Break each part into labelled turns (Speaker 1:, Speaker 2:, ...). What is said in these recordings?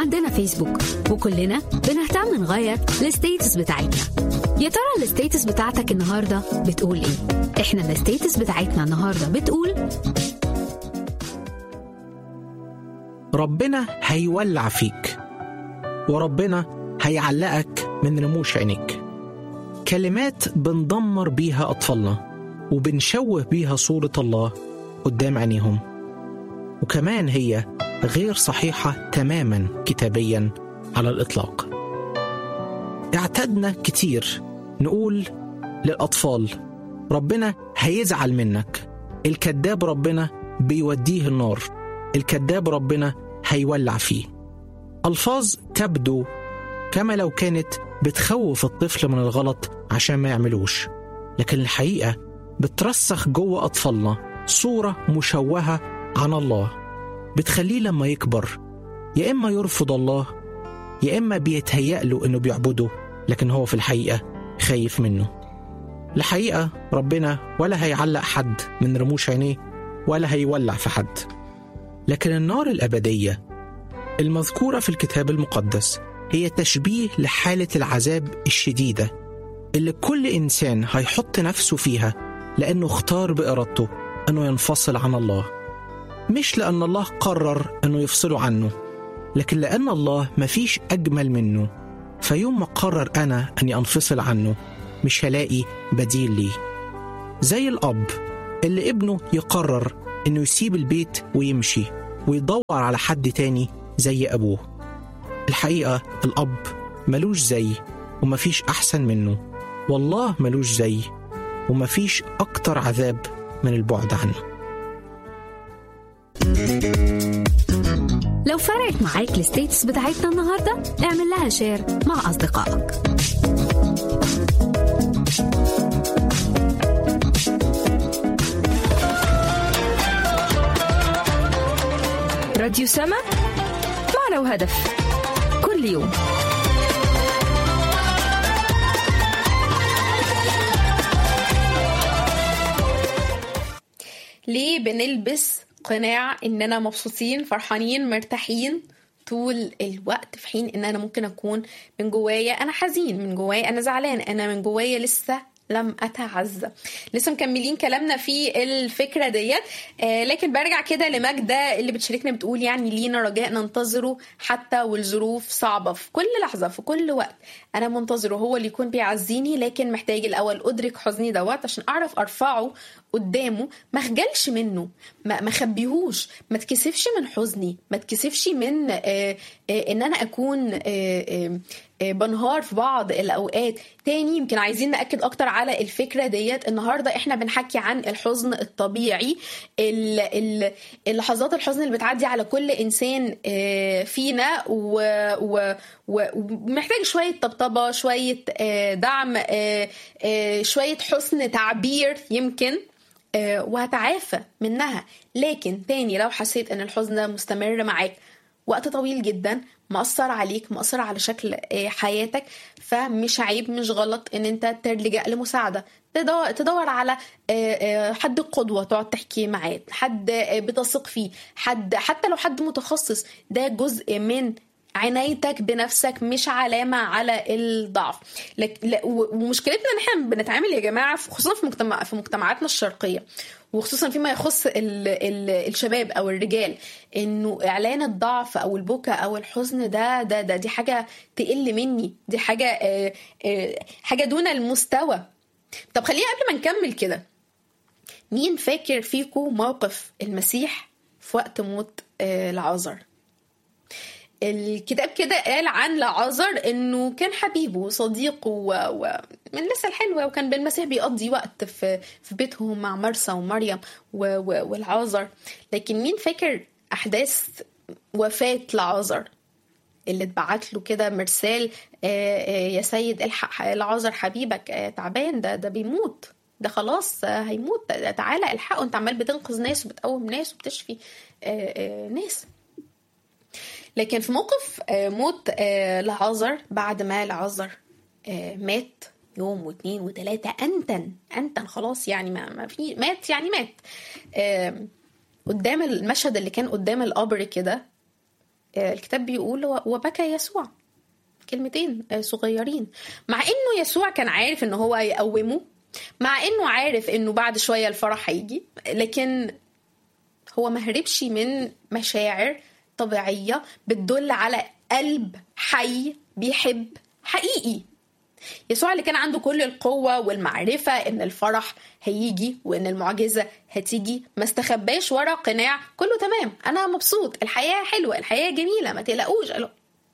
Speaker 1: عندنا فيسبوك وكلنا بنهتم نغير الستيتس بتاعتنا يا ترى الستيتس بتاعتك النهارده بتقول ايه احنا الستيتس بتاعتنا النهارده بتقول
Speaker 2: ربنا هيولع فيك وربنا هيعلقك من رموش عينيك كلمات بندمر بيها أطفالنا وبنشوه بيها صورة الله قدام عينيهم وكمان هي غير صحيحة تماما كتابيا على الإطلاق اعتدنا كتير نقول للأطفال ربنا هيزعل منك الكذاب ربنا بيوديه النار الكذاب ربنا هيولع فيه ألفاظ تبدو كما لو كانت بتخوف الطفل من الغلط عشان ما يعملوش لكن الحقيقة بترسخ جوه أطفالنا صورة مشوهة عن الله بتخليه لما يكبر يا إما يرفض الله يا إما بيتهيأ له إنه بيعبده لكن هو في الحقيقة خايف منه الحقيقة ربنا ولا هيعلق حد من رموش عينيه ولا هيولع في حد لكن النار الأبدية المذكورة في الكتاب المقدس هي تشبيه لحالة العذاب الشديدة اللي كل إنسان هيحط نفسه فيها لأنه اختار بإرادته أنه ينفصل عن الله مش لأن الله قرر أنه يفصله عنه لكن لأن الله مفيش أجمل منه فيوم ما قرر أنا أني أنفصل عنه مش هلاقي بديل ليه زي الأب اللي ابنه يقرر أنه يسيب البيت ويمشي ويدور على حد تاني زي أبوه الحقيقة الأب ملوش زي ومفيش أحسن منه والله ملوش زي ومفيش أكتر عذاب من البعد عنه
Speaker 1: لو فرقت معاك الستيتس بتاعتنا النهارده اعمل لها شير مع أصدقائك
Speaker 3: راديو سما معنا وهدف كل يوم
Speaker 4: ليه بنلبس قناع اننا مبسوطين فرحانين مرتاحين طول الوقت في حين ان انا ممكن اكون من جوايا انا حزين من جوايا انا زعلان انا من جوايا لسه لم اتعزى لسه مكملين كلامنا في الفكره ديت آه لكن برجع كده لماجده اللي بتشاركنا بتقول يعني لينا رجاء ننتظره حتى والظروف صعبه في كل لحظه في كل وقت انا منتظره هو اللي يكون بيعزيني لكن محتاج الاول ادرك حزني دوت عشان اعرف ارفعه قدامه ما خجلش منه ما ما خبيهوش ما تكسفش من حزني ما تكسفش من آه آه ان انا اكون آه آه آه بنهار في بعض الاوقات تاني يمكن عايزين ناكد اكتر على الفكره ديت النهارده احنا بنحكي عن الحزن الطبيعي ال ال اللحظات الحزن اللي بتعدي على كل انسان آه فينا ومحتاج شويه طبطبه شويه آه دعم شويه حسن تعبير يمكن وهتعافى منها لكن تاني لو حسيت ان الحزن ده مستمر معاك وقت طويل جدا مأثر عليك مأثر على شكل حياتك فمش عيب مش غلط ان انت تلجأ لمساعدة تدور على حد قدوة تقعد تحكي معاه حد بتثق فيه حد حتى لو حد متخصص ده جزء من عنايتك بنفسك مش علامة على الضعف لك لا ومشكلتنا ان احنا بنتعامل يا جماعة خصوصا في مجتمع في مجتمعاتنا الشرقية وخصوصا فيما يخص ال ال الشباب او الرجال انه اعلان الضعف او البكاء او الحزن ده ده, ده دي حاجة تقل مني دي حاجة آآ آآ حاجة دون المستوى طب خلينا قبل ما نكمل كده مين فاكر فيكم موقف المسيح في وقت موت لعازر الكتاب كده قال عن لعازر انه كان حبيبه وصديقه ومن و... الناس الحلوه وكان بالمسيح بيقضي وقت في في بيتهم مع مرسى ومريم و... و... والعازر لكن مين فاكر احداث وفاه لعازر اللي اتبعت له كده مرسال يا سيد الحق لعازر حبيبك تعبان ده ده بيموت ده خلاص هيموت تعالى الحقه انت عمال بتنقذ ناس وبتقوم ناس وبتشفي ناس لكن في موقف موت لعازر بعد ما لعازر مات يوم واثنين وثلاثة أنتن أنتن خلاص يعني ما, ما في مات يعني مات قدام المشهد اللي كان قدام القبر كده آه، الكتاب بيقول "و- وبكى يسوع كلمتين آه، صغيرين مع انه يسوع كان عارف ان هو يقومه مع انه عارف انه بعد شويه الفرح هيجي لكن هو ما هربش من مشاعر طبيعيه بتدل على قلب حي بيحب حقيقي يسوع اللي كان عنده كل القوة والمعرفة إن الفرح هيجي وإن المعجزة هتيجي ما استخباش ورا قناع كله تمام أنا مبسوط الحياة حلوة الحياة جميلة ما تقلقوش قالوا-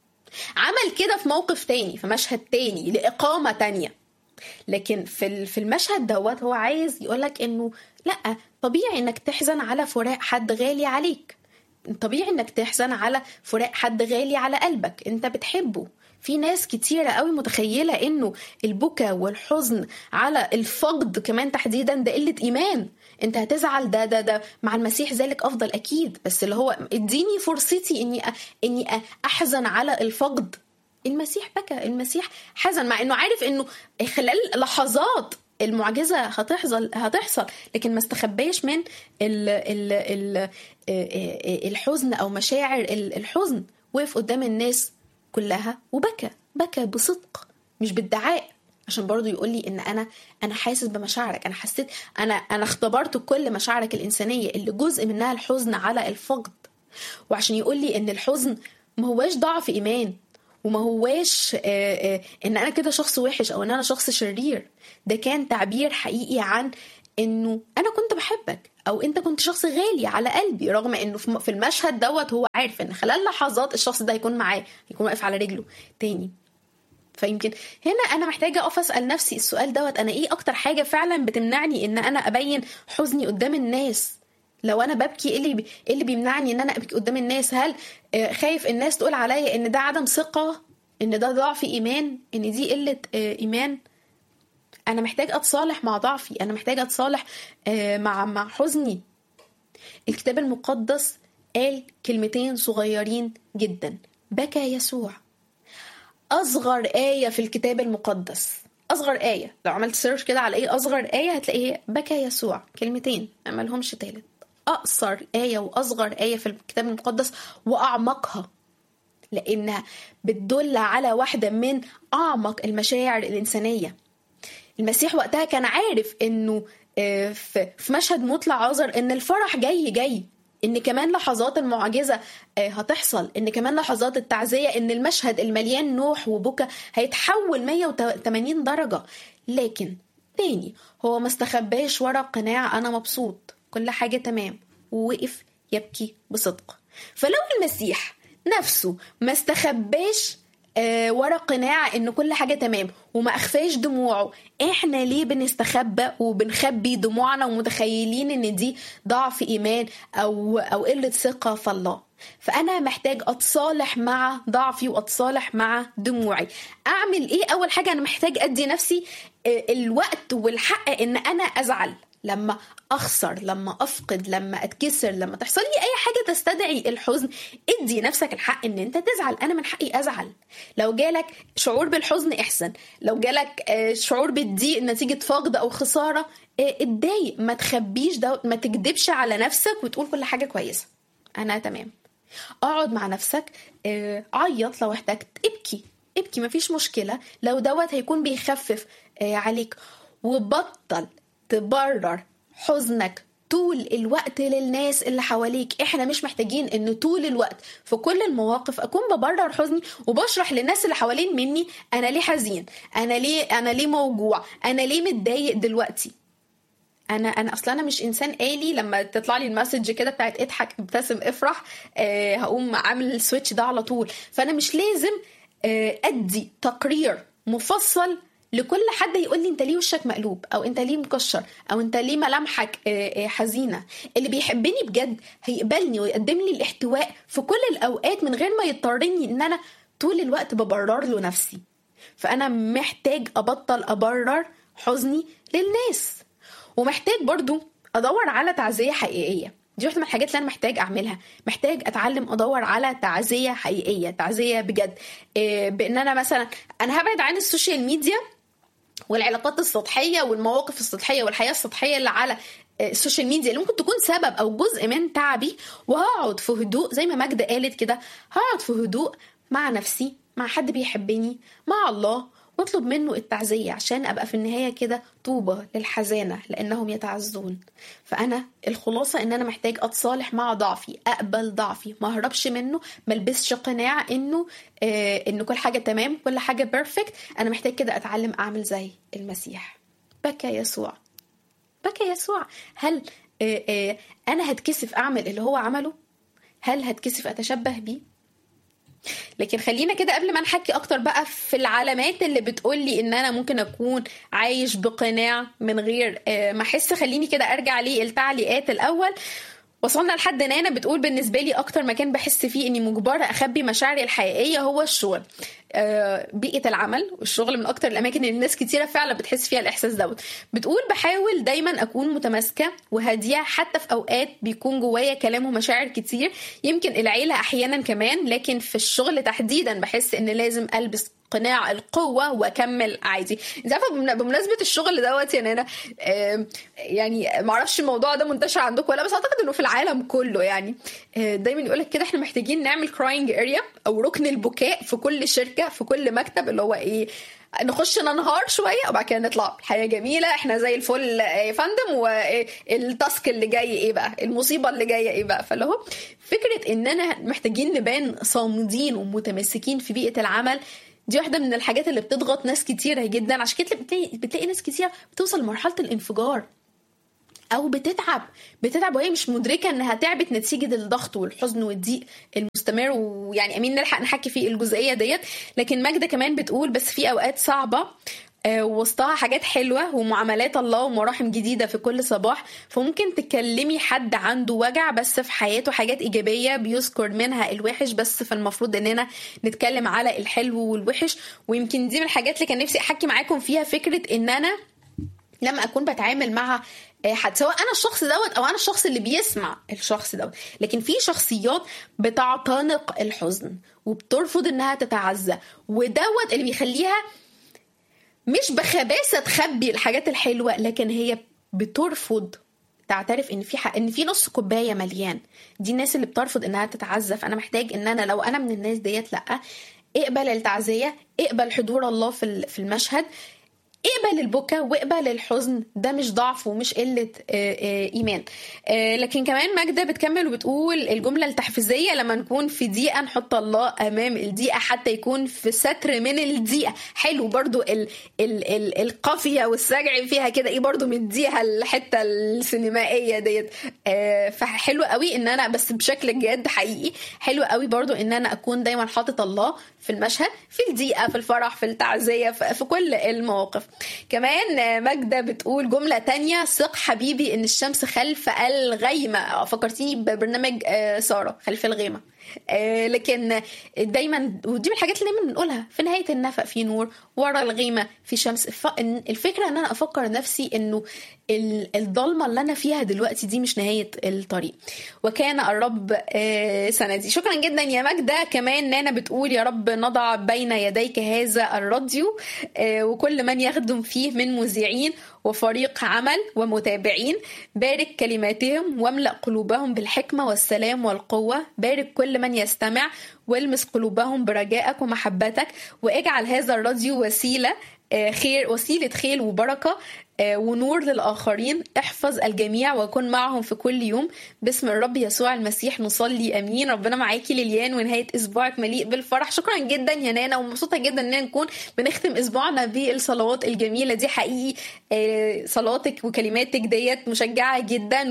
Speaker 4: عمل كده في موقف تاني في مشهد تاني لإقامة تانية لكن في ال- في المشهد دوت هو عايز يقولك انه لا طبيعي انك تحزن على فراق حد غالي عليك طبيعي انك تحزن على فراق حد غالي على قلبك انت بتحبه في ناس كتيرة قوي متخيلة انه البكا والحزن على الفقد كمان تحديدا ده قلة ايمان انت هتزعل ده ده ده مع المسيح ذلك افضل اكيد بس اللي هو اديني فرصتي اني أ- اني أ- احزن على الفقد المسيح بكى المسيح حزن مع انه عارف انه خلال لحظات المعجزه هتحصل هتحصل لكن ما استخباش من ال ال ال الحزن او مشاعر ال- الحزن وقف قدام الناس كلها وبكى بكى بصدق مش بادعاء عشان برضه يقول لي ان انا انا حاسس بمشاعرك انا حسيت انا انا اختبرت كل مشاعرك الانسانيه اللي جزء منها الحزن على الفقد وعشان يقول لي ان الحزن ما هواش ضعف ايمان وما هواش آه، آه، ان انا كده شخص وحش او ان انا شخص شرير ده كان تعبير حقيقي عن انه انا كنت بحبك او انت كنت شخص غالي على قلبي رغم انه في في المشهد دوت هو عارف ان خلال لحظات الشخص ده هيكون معاه هيكون واقف على رجله تاني فيمكن هنا انا محتاجه اقف اسال نفسي السؤال دوت انا ايه اكتر حاجه فعلا بتمنعني ان انا ابين حزني قدام الناس لو انا ببكي ايه اللي بي... إيه اللي بيمنعني ان انا ابكي قدام الناس هل آه، خايف الناس تقول عليا ان ده عدم ثقه ان ده ضعف ايمان ان دي قله آه، ايمان انا محتاج اتصالح مع ضعفي انا محتاج اتصالح آه، مع مع حزني الكتاب المقدس قال كلمتين صغيرين جدا بكى يسوع اصغر ايه في الكتاب المقدس اصغر ايه لو عملت سيرش كده على ايه اصغر ايه هتلاقيه بكى يسوع كلمتين ما لهمش تالت اقصر ايه واصغر ايه في الكتاب المقدس واعمقها لانها بتدل على واحده من اعمق المشاعر الانسانيه المسيح وقتها كان عارف انه آه، في في مشهد موت لعازر ان الفرح جاي جاي ان كمان لحظات المعجزه آه، هتحصل ان كمان لحظات التعزيه ان المشهد المليان نوح وبكى هيتحول 180 درجه لكن تاني هو ما استخباش ورا قناع انا مبسوط كل حاجه تمام ووقف يبكي بصدق فلو المسيح نفسه ما استخباش آه، ورا قناع ان كل حاجه تمام وما اخفاش دموعه احنا ليه بنستخبى وبنخبي دموعنا ومتخيلين ان دي ضعف ايمان او او قله ثقه في الله فانا محتاج اتصالح مع ضعفي واتصالح مع دموعي اعمل ايه اول حاجه انا محتاج ادي نفسي آه، الوقت والحق ان انا ازعل لما اخسر لما افقد لما اتكسر لما تحصل لي اي حاجه تستدعي الحزن ادي نفسك الحق ان انت تزعل انا من حقي ازعل لو جالك شعور بالحزن احسن لو جالك آه، شعور بالضيق نتيجه فقد او خساره آه، اتضايق ما تخبيش ده ما تكدبش على نفسك وتقول كل حاجه كويسه انا تمام اقعد مع نفسك آه، عيط لو احتجت ابكي ابكي مفيش مشكلة لو دوت هيكون بيخفف آه، عليك وبطل تبرر حزنك طول الوقت للناس اللي حواليك احنا مش محتاجين ان طول الوقت في كل المواقف اكون ببرر حزني وبشرح للناس اللي حوالين مني انا ليه حزين انا ليه انا ليه موجوع انا ليه متضايق دلوقتي انا انا اصلا انا مش انسان آلي لما تطلع لي المسج كده بتاعت اضحك ابتسم افرح آه هقوم عامل السويتش ده على طول فانا مش لازم آه ادي تقرير مفصل لكل حد يقول لي انت ليه وشك مقلوب او انت ليه مكشر او انت ليه ملامحك آه، آه، حزينه اللي بيحبني بجد هيقبلني ويقدم لي الاحتواء في كل الاوقات من غير ما يضطرني ان انا طول الوقت ببرر له نفسي فانا محتاج ابطل ابرر حزني للناس ومحتاج برضو ادور على تعزيه حقيقيه دي واحده من الحاجات اللي انا محتاج اعملها محتاج اتعلم ادور على تعزيه حقيقيه تعزيه بجد إيه بان انا مثلا انا هبعد عن السوشيال ميديا والعلاقات السطحيه والمواقف السطحيه والحياه السطحيه اللي على السوشيال ميديا اللي ممكن تكون سبب او جزء من تعبي وهقعد في هدوء زي ما ماجدة قالت كده هقعد في هدوء مع نفسي مع حد بيحبني مع الله واطلب منه التعزية عشان أبقى في النهاية كده طوبة للحزانة لأنهم يتعزون فأنا الخلاصة إن أنا محتاج أتصالح مع ضعفي أقبل ضعفي ما أهربش منه ما البسش قناع إنه آه إن كل حاجة تمام كل حاجة بيرفكت أنا محتاج كده أتعلم أعمل زي المسيح بكى يسوع بكى يسوع هل آه آه أنا هتكسف أعمل اللي هو عمله هل هتكسف أتشبه بيه لكن خلينا كده قبل ما نحكي اكتر بقى في العلامات اللي بتقول لي ان انا ممكن اكون عايش بقناع من غير ما احس خليني كده ارجع للتعليقات الاول وصلنا لحد نانا بتقول بالنسبه لي اكتر مكان بحس فيه اني مجبره اخبي مشاعري الحقيقيه هو الشغل بيئه العمل والشغل من اكتر الاماكن اللي الناس كتيره فعلا بتحس فيها الاحساس دوت بتقول بحاول دايما اكون متماسكه وهاديه حتى في اوقات بيكون جوايا كلام ومشاعر كتير يمكن العيله احيانا كمان لكن في الشغل تحديدا بحس ان لازم البس قناع القوة واكمل عادي انت عارفة بمناسبة الشغل دوت يعني انا يعني معرفش الموضوع ده منتشر عندكم ولا بس اعتقد انه في العالم كله يعني دايما يقولك كده احنا محتاجين نعمل كراينج اريا او ركن البكاء في كل شركة في كل مكتب اللي هو ايه نخش ننهار شويه وبعد كده نطلع الحياه جميله احنا زي الفل يا فندم والتاسك اللي جاي ايه بقى المصيبه اللي جايه ايه بقى فاللي هو فكره اننا محتاجين نبان صامدين ومتمسكين في بيئه العمل دي واحده من الحاجات اللي بتضغط ناس كتيره جدا عشان كده بتلاقي, بتلاقي ناس كتير بتوصل لمرحله الانفجار او بتتعب بتتعب وهي مش مدركه انها تعبت نتيجه الضغط والحزن والضيق المستمر ويعني امين نلحق نحكي في الجزئيه ديت لكن ماجده كمان بتقول بس في اوقات صعبه وسطها حاجات حلوة ومعاملات الله ومراحم جديدة في كل صباح فممكن تكلمي حد عنده وجع بس في حياته حاجات إيجابية بيذكر منها الوحش بس فالمفروض إننا نتكلم على الحلو والوحش ويمكن دي من الحاجات اللي كان نفسي أحكي معاكم فيها فكرة إن أنا لما أكون بتعامل مع حد سواء انا الشخص دوت او انا الشخص اللي بيسمع الشخص دوت لكن في شخصيات بتعتنق الحزن وبترفض انها تتعزى ودوت اللي بيخليها مش بخباثه تخبي الحاجات الحلوه لكن هي بترفض تعترف ان في حق ان في نص كوبايه مليان دي الناس اللي بترفض انها تتعزى فانا محتاج ان انا لو انا من الناس ديت لا اقبل التعزيه اقبل حضور الله في في المشهد اقبل البكا واقبل الحزن ده مش ضعف ومش قلة إيمان لكن كمان ماجدة بتكمل وبتقول الجملة التحفيزية لما نكون في دقيقة نحط الله أمام الدقيقة حتى يكون في ستر من الدقيقة حلو برضو ال ال ال القافية والسجع فيها كده إيه برضو مديها الحتة السينمائية ديت فحلو قوي إن أنا بس بشكل جد حقيقي حلو قوي برضو إن أنا أكون دايما حاطط الله في المشهد في الدقيقة في الفرح في التعزية في كل المواقف كمان ماجدة بتقول جملة تانية ثق حبيبي ان الشمس خلف الغيمة فكرتيني ببرنامج سارة خلف الغيمة لكن دايما ودي من الحاجات اللي دايما بنقولها في نهايه النفق في نور ورا الغيمه في شمس الفكره ان انا افكر نفسي انه الضلمه اللي انا فيها دلوقتي دي مش نهايه الطريق وكان الرب سندي شكرا جدا يا ماجده كمان نانا بتقول يا رب نضع بين يديك هذا الراديو وكل من يخدم فيه من مذيعين وفريق عمل ومتابعين بارك كلماتهم واملأ قلوبهم بالحكمة والسلام والقوة بارك كل من يستمع والمس قلوبهم برجائك ومحبتك واجعل هذا الراديو وسيلة خير وسيلة خير وبركة ونور للآخرين احفظ الجميع وكن معهم في كل يوم باسم الرب يسوع المسيح نصلي أمين ربنا معاكي ليليان ونهاية أسبوعك مليء بالفرح شكرا جدا يا نانا ومبسوطة جدا إننا نكون بنختم أسبوعنا بالصلوات الجميلة دي حقيقي صلاتك وكلماتك ديت مشجعة جدا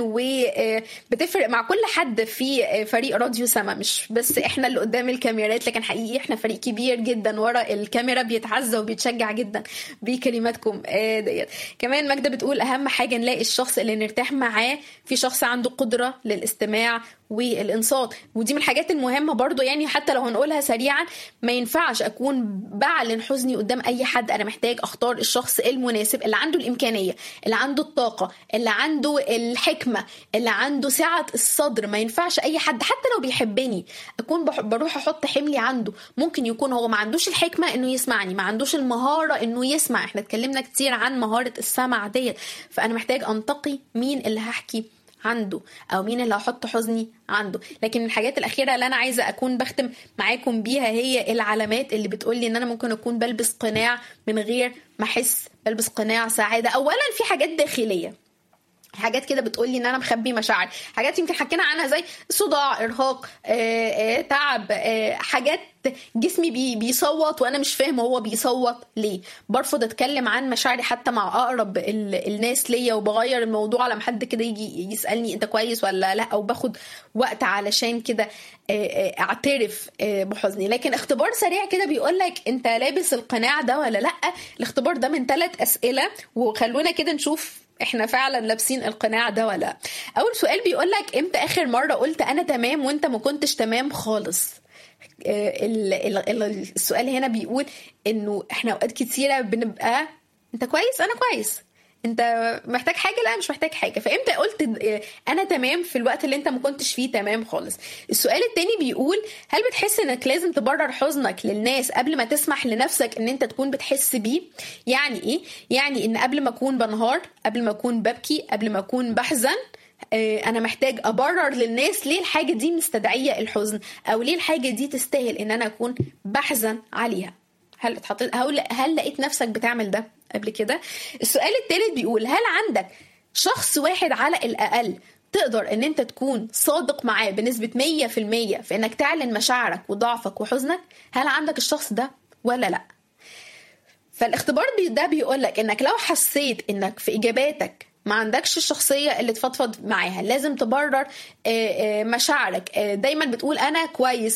Speaker 4: وبتفرق مع كل حد في فريق راديو سما مش بس احنا اللي قدام الكاميرات لكن حقيقي احنا فريق كبير جدا ورا الكاميرا بيتعزى وبيتشجع جدا بكلماتكم ديت كمان كمان ماجده بتقول اهم حاجه نلاقي الشخص اللي نرتاح معاه في شخص عنده قدره للاستماع والانصات ودي من الحاجات المهمه برضو يعني حتى لو هنقولها سريعا ما ينفعش اكون بعلن حزني قدام اي حد انا محتاج اختار الشخص المناسب اللي عنده الامكانيه اللي عنده الطاقه اللي عنده الحكمه اللي عنده سعه الصدر ما ينفعش اي حد حتى لو بيحبني اكون بروح احط حملي عنده ممكن يكون هو ما عندوش الحكمه انه يسمعني ما عندوش المهاره انه يسمع احنا اتكلمنا كتير عن مهاره السمع ديت فانا محتاج انتقي مين اللي هحكي عنده او مين اللي هحط حزني عنده لكن الحاجات الاخيره اللي انا عايزه اكون بختم معاكم بيها هي العلامات اللي بتقول لي ان انا ممكن اكون بلبس قناع من غير ما احس بلبس قناع سعاده اولا في حاجات داخليه حاجات كده بتقول لي ان انا مخبي مشاعري حاجات يمكن حكينا عنها زي صداع ارهاق آآ آآ تعب آآ حاجات جسمي بي بيصوت وانا مش فاهم هو بيصوت ليه برفض اتكلم عن مشاعري حتى مع اقرب الناس ليا وبغير الموضوع لما حد كده يجي يسالني انت كويس ولا لا او باخد وقت علشان كده اعترف بحزني لكن اختبار سريع كده بيقول لك انت لابس القناع ده ولا لا الاختبار ده من ثلاث اسئله وخلونا كده نشوف احنا فعلا لابسين القناع ده ولا اول سؤال بيقول لك امتى اخر مره قلت انا تمام وانت ما كنتش تمام خالص السؤال هنا بيقول انه احنا اوقات كتيره بنبقى انت كويس انا كويس انت محتاج حاجه لا مش محتاج حاجه فامتى قلت انا تمام في الوقت اللي انت ما كنتش فيه تمام خالص السؤال التاني بيقول هل بتحس انك لازم تبرر حزنك للناس قبل ما تسمح لنفسك ان انت تكون بتحس بيه يعني ايه يعني ان قبل ما اكون بنهار قبل ما اكون ببكي قبل ما اكون بحزن انا محتاج ابرر للناس ليه الحاجه دي مستدعيه الحزن او ليه الحاجه دي تستاهل ان انا اكون بحزن عليها هل اتحطيت هل, هل لقيت نفسك بتعمل ده قبل كده السؤال الثالث بيقول هل عندك شخص واحد على الاقل تقدر ان انت تكون صادق معاه بنسبة 100% في انك تعلن مشاعرك وضعفك وحزنك هل عندك الشخص ده ولا لا فالاختبار ده بيقولك انك لو حسيت انك في اجاباتك ما عندكش الشخصية اللي تفضفض معاها لازم تبرر مشاعرك دايما بتقول أنا كويس